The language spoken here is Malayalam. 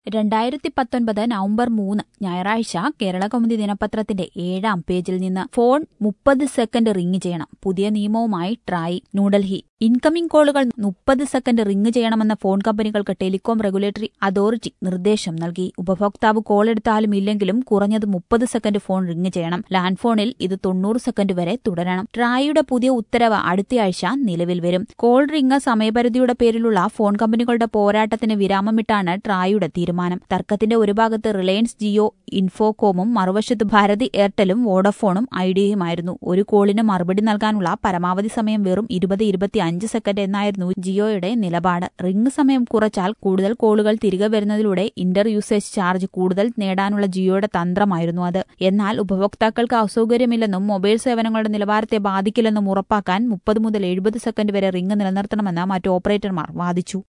രണ്ടായിരത്തി പത്തൊൻപത് നവംബർ മൂന്ന് ഞായറാഴ്ച കേരള കൗമുദി ദിനപത്രത്തിന്റെ ഏഴാം പേജിൽ നിന്ന് ഫോൺ മുപ്പത് സെക്കൻഡ് റിംഗ് ചെയ്യണം പുതിയ നിയമവുമായി ട്രായ് ന്യൂഡൽഹി ഇൻകമിംഗ് കോളുകൾ മുപ്പത് സെക്കൻഡ് റിംഗ് ചെയ്യണമെന്ന ഫോൺ കമ്പനികൾക്ക് ടെലികോം റെഗുലേറ്ററി അതോറിറ്റി നിർദ്ദേശം നൽകി ഉപഭോക്താവ് കോൾ എടുത്താലും ഇല്ലെങ്കിലും കുറഞ്ഞത് മുപ്പത് സെക്കൻഡ് ഫോൺ റിംഗ് ചെയ്യണം ലാൻഡ് ഫോണിൽ ഇത് തൊണ്ണൂറ് സെക്കൻഡ് വരെ തുടരണം ട്രായിയുടെ പുതിയ ഉത്തരവ് അടുത്തയാഴ്ച നിലവിൽ വരും കോൾ റിംഗ് സമയപരിധിയുടെ പേരിലുള്ള ഫോൺ കമ്പനികളുടെ പോരാട്ടത്തിന് വിരാമമിട്ടാണ് ട്രായിയുടെ തീരുമാനം തർക്കത്തിന്റെ ഒരു ഭാഗത്ത് റിലയൻസ് ജിയോ ഇൻഫോകോമും മറുവശത്ത് ഭാരതി എയർടെലും വോഡഫോണും ഐഡിയയുമായിരുന്നു ഒരു കോളിന് മറുപടി നൽകാനുള്ള പരമാവധി സമയം വെറും ഇരുപത് ഇരുപത്തിയഞ്ച് സെക്കൻഡ് എന്നായിരുന്നു ജിയോയുടെ നിലപാട് റിംഗ് സമയം കുറച്ചാൽ കൂടുതൽ കോളുകൾ തിരികെ വരുന്നതിലൂടെ ഇന്റർ യൂസേജ് ചാർജ് കൂടുതൽ നേടാനുള്ള ജിയോയുടെ തന്ത്രമായിരുന്നു അത് എന്നാൽ ഉപഭോക്താക്കൾക്ക് അസൗകര്യമില്ലെന്നും മൊബൈൽ സേവനങ്ങളുടെ നിലവാരത്തെ ബാധിക്കില്ലെന്നും ഉറപ്പാക്കാൻ മുപ്പത് മുതൽ എഴുപത് സെക്കൻഡ് വരെ റിംഗ് നിലനിർത്തണമെന്ന് മറ്റ് ഓപ്പറേറ്റർമാർ വാദിച്ചു